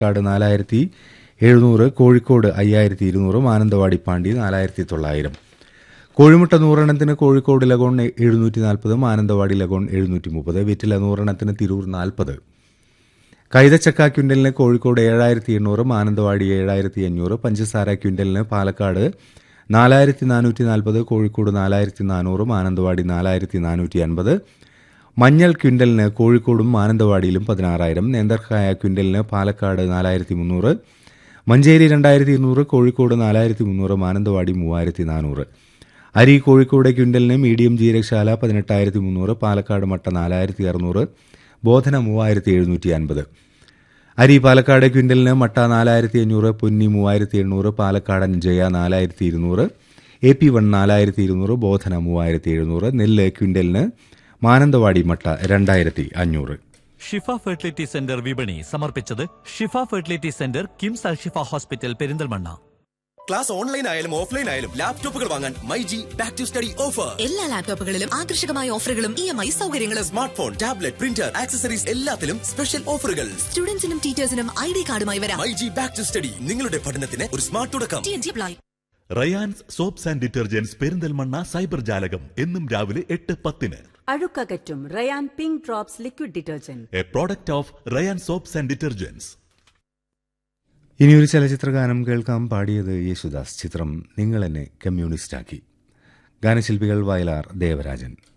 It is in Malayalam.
പാലക്കാട് നാലായിരത്തി എഴുന്നൂറ് കോഴിക്കോട് അയ്യായിരത്തി ഇരുന്നൂറ് മാനന്തവാടി പാണ്ടി നാലായിരത്തി തൊള്ളായിരം കോഴിമുട്ട നൂറെണ്ണത്തിന് കോഴിക്കോട് ലഗോൺ എഴുന്നൂറ്റി നാൽപ്പത് മാനന്തവാടി ലഗോൺ എഴുന്നൂറ്റി മുപ്പത് വെറ്റില നൂറെണ്ണത്തിന് തിരൂർ നാൽപ്പത് കൈതച്ചക്ക ക്വിൻ്റലിന് കോഴിക്കോട് ഏഴായിരത്തി എണ്ണൂറ് മാനന്തവാടി ഏഴായിരത്തി അഞ്ഞൂറ് പഞ്ചസാര ക്വിൻ്റലിന് പാലക്കാട് നാലായിരത്തി നാനൂറ്റി നാൽപ്പത് കോഴിക്കോട് നാലായിരത്തി നാനൂറ് മാനന്തവാടി നാലായിരത്തി നാനൂറ്റി അൻപത് മഞ്ഞൾ ക്വിൻ്റലിന് കോഴിക്കോടും മാനന്തവാടിയിലും പതിനാറായിരം നേന്ത്രക്കായ ക്വിൻ്റലിന് പാലക്കാട് നാലായിരത്തി മുന്നൂറ് മഞ്ചേരി രണ്ടായിരത്തി ഇരുന്നൂറ് കോഴിക്കോട് നാലായിരത്തി മുന്നൂറ് മാനന്തവാടി മൂവായിരത്തി നാനൂറ് അരി കോഴിക്കോട് ക്വിൻ്റലിന് മീഡിയം ജീരകശാല പതിനെട്ടായിരത്തി മുന്നൂറ് പാലക്കാട് മട്ട നാലായിരത്തി അറുന്നൂറ് ബോധന മൂവായിരത്തി എഴുന്നൂറ്റി അൻപത് അരി പാലക്കാട് ക്വിൻ്റലിന് മട്ട നാലായിരത്തി അഞ്ഞൂറ് പൊന്നി മൂവായിരത്തി എണ്ണൂറ് പാലക്കാടൻ ജയ നാലായിരത്തി ഇരുന്നൂറ് എ പി വൺ നാലായിരത്തി ഇരുന്നൂറ് ബോധന മൂവായിരത്തി എഴുന്നൂറ് നെല്ല് ക്വിൻ്റലിന് മാനന്തവാടി മട്ട രണ്ടായിരത്തി അഞ്ഞൂറ് ഷിഫ ഫെർട്ടിലിറ്റി സെന്റർ വിപണി സമർപ്പിച്ചത് Shifa fertility centre KIMS Al Shifa hospital Perinthalmanna class online ആയാലും ഓഫ്ലൈൻ ആയാലും ലാപ്ടോപ്പുകൾ വാങ്ങാൻ my G back to study offer എല്ലാ ലാപ്ടോപ്പുകളിലും ആകർഷകമായ ഓഫറുകളും ഇ എം ഐ സൗകര്യങ്ങളും smart phone tablet printer accessories എല്ലാത്തിലും സ്പെഷ്യൽ ഓഫറുകൾ സ്റ്റുഡൻസിനും ടീച്ചേഴ്സിനും ഐ ഡി കാർഡുമായി വരാം my G back to study നിങ്ങളുടെ പഠനത്തിന് ഒരു സ്മാർട്ട് തുടക്കം T N G apply Rayans soaps and detergents Perinthalmanna cyber ജാലകം എന്നും രാവിലെ എട്ട് പത്തിന് അഴുക്കകറ്റും Rayan pink drops liquid detergent a product of Rayan soaps and detergents ഇനിയൊരു ചലച്ചിത്രഗാനം കേൾക്കാം പാടിയത് യേശുദാസ് ചിത്രം നിങ്ങൾ എന്നെ കമ്മ്യൂണിസ്റ്റാക്കി ഗാനശില്പികൾ വയലാർ ദേവരാജൻ